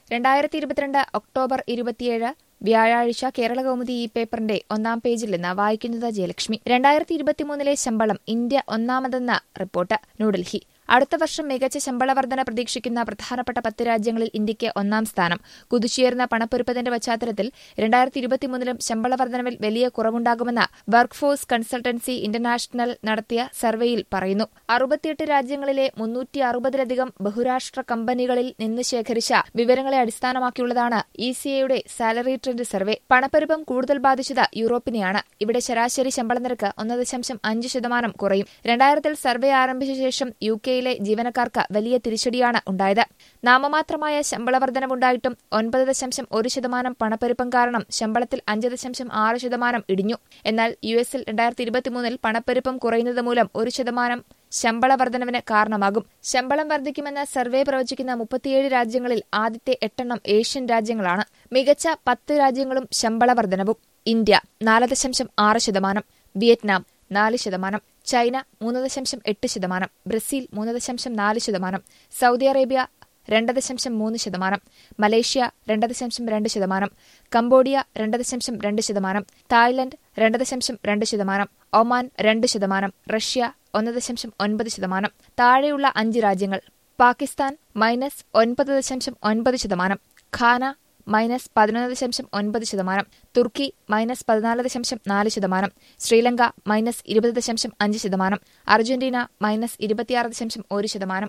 രണ്ടായിരത്തി ഇരുപത്തിരണ്ട് ഒക്ടോബർ ഇരുപത്തിയേഴ് വ്യാഴാഴ്ച കേരളകൗമുദി ഈ പേപ്പറിന്റെ ഒന്നാം പേജിൽ നിന്ന് വായിക്കുന്നത് ജയലക്ഷ്മി രണ്ടായിരത്തി ഇരുപത്തിമൂന്നിലെ ശമ്പളം ഇന്ത്യ ഒന്നാമതെന്ന റിപ്പോർട്ട് ന്യൂഡൽഹി അടുത്ത വർഷം മികച്ച ശമ്പള വർധന പ്രതീക്ഷിക്കുന്ന പ്രധാനപ്പെട്ട പത്ത് രാജ്യങ്ങളിൽ ഇന്ത്യയ്ക്ക് ഒന്നാം സ്ഥാനം കുതിച്ചുയർന്ന പണപ്പെരുപ്പത്തിന്റെ പശ്ചാത്തലത്തിൽ രണ്ടായിരത്തി ഇരുപത്തിമൂന്നിലും ശമ്പള വർധനവിൽ വലിയ കുറവുണ്ടാകുമെന്ന് വർക്ക് ഫോഴ്സ് കൺസൾട്ടൻസി ഇന്റർനാഷണൽ നടത്തിയ സർവേയിൽ പറയുന്നു അറുപത്തിയെട്ട് രാജ്യങ്ങളിലെ മുന്നൂറ്റി അറുപതിലധികം ബഹുരാഷ്ട്ര കമ്പനികളിൽ നിന്ന് ശേഖരിച്ച വിവരങ്ങളെ അടിസ്ഥാനമാക്കിയുള്ളതാണ് ഇ സി എയുടെ സാലറി ട്രെൻഡ് സർവേ പണപ്പെരുപ്പം കൂടുതൽ ബാധിച്ചത് യൂറോപ്പിനെയാണ് ഇവിടെ ശരാശരി ശമ്പള നിരക്ക് ഒന്ന് ദശാംശം അഞ്ച് ശതമാനം കുറയും രണ്ടായിരത്തിൽ സർവേ ആരംഭിച്ച ശേഷം യു കെയിലെ ജീവനക്കാർക്ക് വലിയ തിരിച്ചടിയാണ് ഉണ്ടായത് നാമമാത്രമായ ശമ്പള വർധനവുണ്ടായിട്ടും ഒൻപത് ദശാംശം ഒരു ശതമാനം പണപ്പെരുപ്പം കാരണം ശമ്പളത്തിൽ അഞ്ച് ദശാംശം ആറ് ശതമാനം ഇടിഞ്ഞു എന്നാൽ യു എസിൽ രണ്ടായിരത്തി ഇരുപത്തിമൂന്നിൽ പണപ്പെരുപ്പം കുറയുന്നത് മൂലം ഒരു ശതമാനം ശമ്പള വർധനവിന് കാരണമാകും ശമ്പളം വർദ്ധിക്കുമെന്ന് സർവേ പ്രവചിക്കുന്ന മുപ്പത്തിയേഴ് രാജ്യങ്ങളിൽ ആദ്യത്തെ എട്ടെണ്ണം ഏഷ്യൻ രാജ്യങ്ങളാണ് മികച്ച പത്ത് രാജ്യങ്ങളും ശമ്പള വർധനവും ഇന്ത്യ നാല് ദശാംശം ആറ് ശതമാനം വിയറ്റ്നാം നാല് ശതമാനം ചൈന മൂന്ന് ദശാംശം എട്ട് ശതമാനം ബ്രസീൽ മൂന്ന് ദശാംശം നാല് ശതമാനം സൗദി അറേബ്യ രണ്ട് ദശാംശം മൂന്ന് ശതമാനം മലേഷ്യ രണ്ട് ദശാംശം രണ്ട് ശതമാനം കംബോഡിയ രണ്ട് ദശാംശം രണ്ട് ശതമാനം തായ്ലൻഡ് രണ്ട് ദശാംശം രണ്ട് ശതമാനം ഒമാൻ രണ്ട് ശതമാനം റഷ്യ ഒന്ന് ദശാംശം ഒൻപത് ശതമാനം താഴെയുള്ള അഞ്ച് രാജ്യങ്ങൾ പാകിസ്ഥാൻ മൈനസ് ഒൻപത് ദശാംശം ഒൻപത് ശതമാനം ഖാന മൈനസ് പതിനൊന്ന് ദശാംശം ഒൻപത് ശതമാനം തുർക്കി മൈനസ് പതിനാല് ദശാംശം നാല് ശതമാനം ശ്രീലങ്ക മൈനസ് ഇരുപത് ദശാംശം അഞ്ച് ശതമാനം അർജന്റീന മൈനസ് ഇരുപത്തിയാറ് ദശാംശം ഒരു ശതമാനം